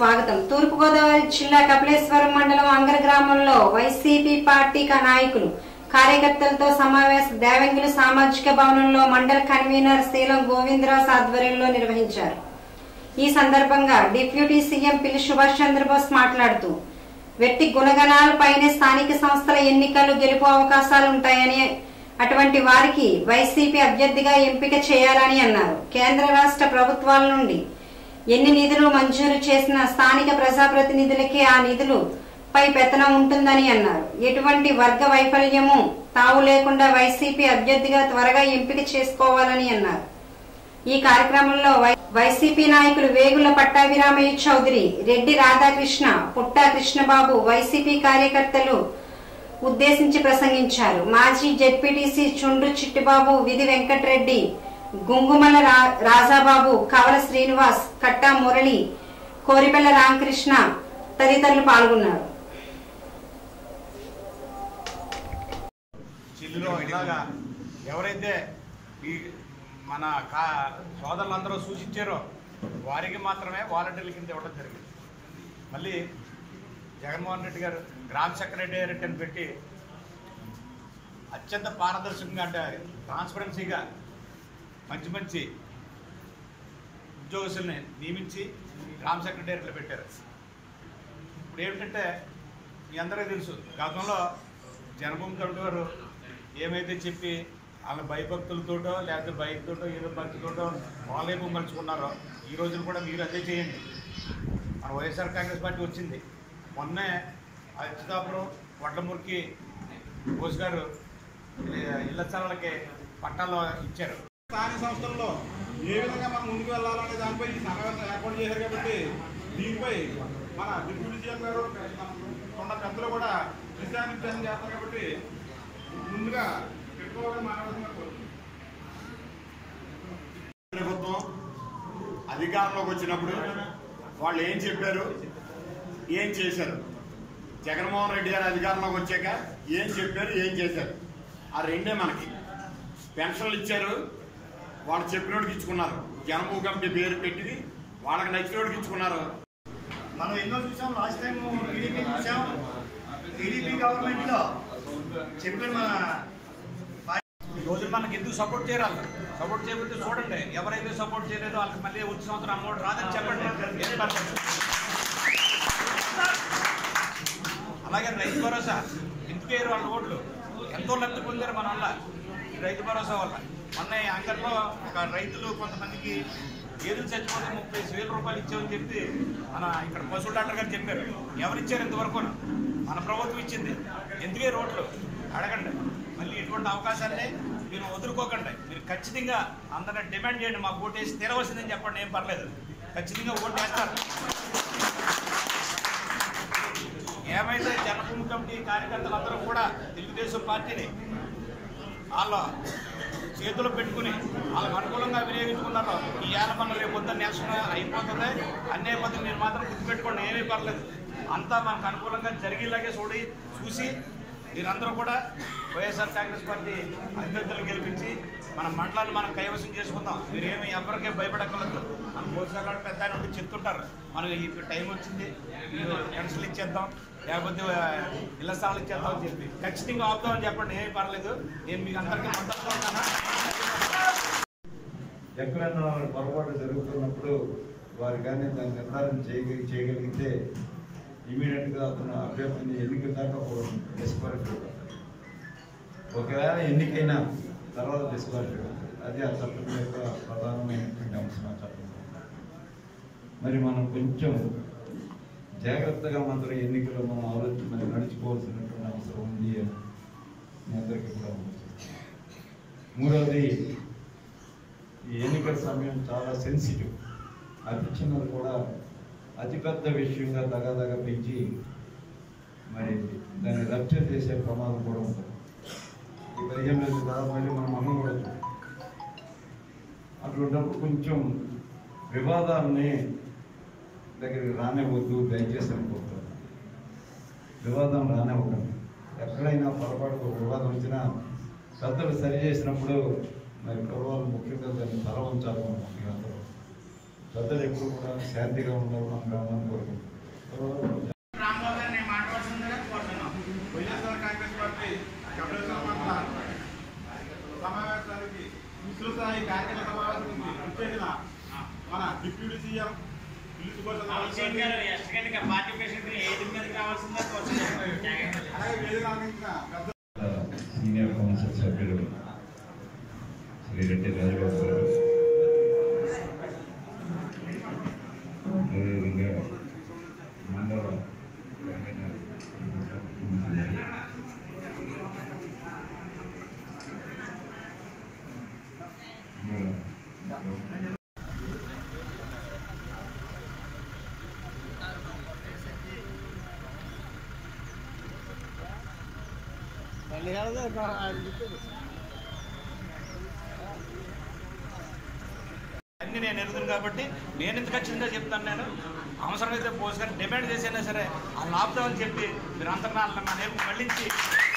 స్వాగతం తూర్పుగోదావరి జిల్లా కపిలేశ్వరం మండలం అంగర గ్రామంలో వైసీపీ పార్టీ కా- నాయకులు కార్యకర్తలతో సమావేశం దేవంగిలి సామాజిక భవనంలో మండల కన్వీనర్ శీలం గోవిందరావు ఆధ్వర్యంలో నిర్వహించారు ఈ సందర్భంగా డిప్యూటీ సీఎం పిల్లి సుభాష్ చంద్రబోస్ మాట్లాడుతూ వ్యక్తి గుణగణాలపైనే స్థానిక సంస్థల ఎన్నికలు గెలుపు అవకాశాలు ఉంటాయని అటువంటి వారికి వైసీపీ అభ్యర్థిగా ఎంపిక చేయాలని అన్నారు కేంద్ర రాష్ట్ర ప్రభుత్వాల నుండి ఎన్ని నిధులు మంజూరు చేసిన స్థానిక ప్రజాప్రతినిధులకే ఆ నిధులు పై పెత్తనం ఉంటుందని అన్నారు ఎటువంటి వర్గ వైఫల్యము తావు లేకుండా వైసీపీ అభ్యర్థిగా త్వరగా ఎంపిక చేసుకోవాలని అన్నారు ఈ కార్యక్రమంలో వై- వైసీపీ నాయకులు వేగుల పట్టాభిరామయ్య చౌదరి రెడ్డి రాధాకృష్ణ పుట్టా కృష్ణబాబు వైసీపీ కార్యకర్తలు ఉద్దేశించి ప్రసంగించారు మాజీ జెడ్పీటీసీ చుండ్రు చిట్టిబాబు విధి వెంకటరెడ్డి గుంగుమల రా- రాజాబాబు కవల శ్రీనివాస్ కట్టా మురళి కోరిపెల్ల రామకృష్ణ తదితరులు పాల్గొన్నారు చిల్లులో ఇలాగా ఎవరైతే ఈ మన కా సోదరులందరూ సూచించారో వారికి మాత్రమే వాలంటీర్ల కింద ఇవ్వడం జరిగింది మళ్ళీ జగన్మోహన్ రెడ్డి గారు గ్రామ సెక్రటేరియట్ అని పెట్టి అత్యంత పారదర్శకంగా అంటే ట్రాన్స్పరెన్సీగా మంచి మంచి ఉద్యోగస్తుల్ని నియమించి గ్రామ సెక్రటేరియట్లో పెట్టారు ఇప్పుడు ఏమిటంటే మీ అందరికీ తెలుసు గతంలో జనభూమి కమిటీ వారు ఏమైతే చెప్పి వాళ్ళ భయభక్తులతోటో లేకపోతే భయంతోటో ఏదో భక్తితోటో వాళ్ళేమో మలుచుకున్నారో ఈ రోజున కూడా మీరు అదే చేయండి మన వైఎస్ఆర్ కాంగ్రెస్ పార్టీ వచ్చింది మొన్నే అచ్యుతాపురం వడ్లమురికి బోస్ గారు ఈ- ఇళ్ల స్థలాలకి పట్టాలు ఇచ్చారు స్థానిక సంస్థల్లో ఏ విధంగా మనం ముందుకు వెళ్ళాలనే దానిపై ఈ సమావేశం ఏర్పాటు చేశారు కాబట్టి దీనిపై మన డిప్యూటీ సీఎం గారు కొండ పెద్దలు కూడా దిశానిర్దేశం చేస్తారు కాబట్టి ముందుగా పెట్టుకోవాలని మానవతంగా కోరుతున్నాను ప్రభుత్వం అధికారంలోకి వచ్చినప్పుడు వాళ్ళు ఏం చెప్పారు ఏం చేశారు జగన్మోహన్ రెడ్డి గారు అధికారంలోకి వచ్చాక ఏం చెప్పారు ఏం చేశారు ఆ రెండే మనకి పెన్షన్లు ఇచ్చారు వాళ్ళు చెప్పినోడికి ఇచ్చుకున్నారు జనభూ కమిటీ పేరు పెట్టి వాళ్ళకి నచ్చినోడికి ఇచ్చుకున్నారు మనం ఎన్నో చూసాం లాస్ట్ టైం టీడీపీ చూసాం టీడీపీ గవర్నమెంట్ లో చెప్పిన మన ఈ రోజు మనకి ఎందుకు సపోర్ట్ చేయాలి సపోర్ట్ చేయకపోతే చూడండి ఎవరైతే సపోర్ట్ చేయలేదో వాళ్ళకి మళ్ళీ వచ్చే సంవత్సరం అమౌంట్ రాదని చెప్పండి ఏం పర్లేదు. అలాగే రైతు భరోసా ఎందుకు వేయరు వాళ్ళ ఓట్లు ఎంతో లబ్ధి పొందారు మన వల్ల ఈ రైతు భరోసా వల్ల మొన్న ఈ అంగట్లో ఒక రైతులు కొంతమందికి గేదెలు చచ్చిపోతే ముప్పై వేల రూపాయలు ఇచ్చామని చెప్పి మన ఇక్కడ పశువుల డాక్టర్ గారు చెప్పారు ఎవరిచ్చారు ఇంతవరకు మన ప్రభుత్వం ఇచ్చింది ఎందుకే రోడ్లు అడగండి మళ్ళీ ఇటువంటి అవకాశాన్ని మీరు వదులుకోకండి మీరు ఖచ్చితంగా అందరిని డిమాండ్ చేయండి మాకు ఓటేసి తీరవలసిందని చెప్పండి ఏం పర్లేదు ఖచ్చితంగా ఓటు వేస్తారు ఏమైతే జనభూమి కమిటీ కార్యకర్తలందరూ కూడా తెలుగుదేశం పార్టీని వాళ్ళ చేతులు పెట్టుకుని వాళ్ళకి అనుకూలంగా వినియోగించుకున్నారు ఈ ఏళ్ళ మనం రేపు పొద్దున్న నేషన్ అయిపోతుంది అన్ని అయిపోతుంది మీరు మాత్రం గుర్తుపెట్టుకోండి ఏమీ పర్లేదు అంతా మనకు అనుకూలంగా జరిగేలాగే చూడి చూసి మీరందరూ కూడా వైఎస్ఆర్ కాంగ్రెస్ పార్టీ అభ్యర్థులు గెలిపించి మన మండలాన్ని మనం కైవసం చేసుకుందాం మీరేమి ఎవరికే భయపడక్కర్లేదు మన భోజనాలు పెద్ద ఆయన ఉండి చెప్తుంటారు మనం ఈ టైం వచ్చింది మీరు పెన్షన్లు ఇచ్చేద్దాం లేకపోతే ఆ, ఇళ్ల స్థలాలు ఇచ్చేద్దాం అని చెప్పి ఖచ్చితంగా ఆపుదామని చెప్పండి ఏమీ పర్లేదు నేను మీకు అందరికీ మద్దతుగా ఉన్నాను ఎక్కడైనా వాళ్ళ పొరపాటు జరుగుతున్నప్పుడు వారు కానీ దాన్ని నిర్ధారణ చేయగలి చేయగలిగితే ఇమీడియట్గా అతను అభ్యర్థిని ఎన్నిక దాకా డిస్క్వాలిఫై ఒకవేళ ఎన్నికైనా తర్వాత డిస్క్వాలిఫై అది ఆ చట్టం యొక్క ప్రధానమైనటువంటి అంశం ఆ చట్టం మరి మనం కొంచెం జాగ్రత్తగా మాత్రం ఎన్నికల్లో మనం ఆలోచన మరి నడుచుకోవాల్సినటువంటి అవసరం ఉంది అని మీ అందరికీ కూడా ఉంది. మూడవది ఈ ఎన్నికల సమయం చాలా సెన్సిటివ్ అతి చిన్నది కూడా అతిపెద్ద విషయంగా దగాదగా పెంచి మరి దాన్ని రప్చర్ చేసే ప్రమాదం కూడా ఉంటుంది ఈ పదిహేను రోజులు దాదాపు మళ్ళీ మనం అమ్మ కూడా చూడాలి. అటువంటిప్పుడు కొంచెం వివాదాలని దగ్గరికి రానివ్వద్దు దయచేసి అనుకుంటాను వివాదం రానివ్వకండి ఎక్కడైనా పొరపాటు ఒక వివాదం వచ్చినా పెద్దలు సరి చేసినప్పుడు మరి కుర్రవాళ్ళు ముఖ్యంగా దాన్ని తల ఉంచాలి మనం మీరందరూ పెద్దలు ఎప్పుడు కూడా శాంతిగా ఉండాలి మన గ్రామాన్ని కోరుకుంటున్నాం రాంబాబు గారిని నేను మాట్లాడుతుందిగా కోరుతున్నాం వైఎస్ఆర్ కాంగ్రెస్ పార్టీ కపిలేశ్వర మండల సమావేశానికి విస్తృత స్థాయి కార్యకర్త సమావేశానికి వచ్చేసిన మన డిప్యూటీ సీఎం పిలుసు అభిషేక్ గారు ఎస్టికెట్గా పార్టీ ప్రెసిడెంట్ ఏది మీద కావాల్సిందో కోరుతున్నాం అలాగే వేదిక అందించిన పెద్ద సీనియర్ కౌన్సిల్ సభ్యులు శ్రీ రెడ్డి రాజబాబు గారు అదేవిధంగా మండల కన్వీనర్ మండల అన్ని నేను ఎరుగుతాను కాబట్టి నేను ఎంత ఖచ్చితంగా చెప్తాను నేను అవసరమైతే పోసుకొని డిమాండ్ చేసినా సరే ఆ లాక్డౌన్ చెప్పి మీరు అంతర్నాలను మన మళ్ళించి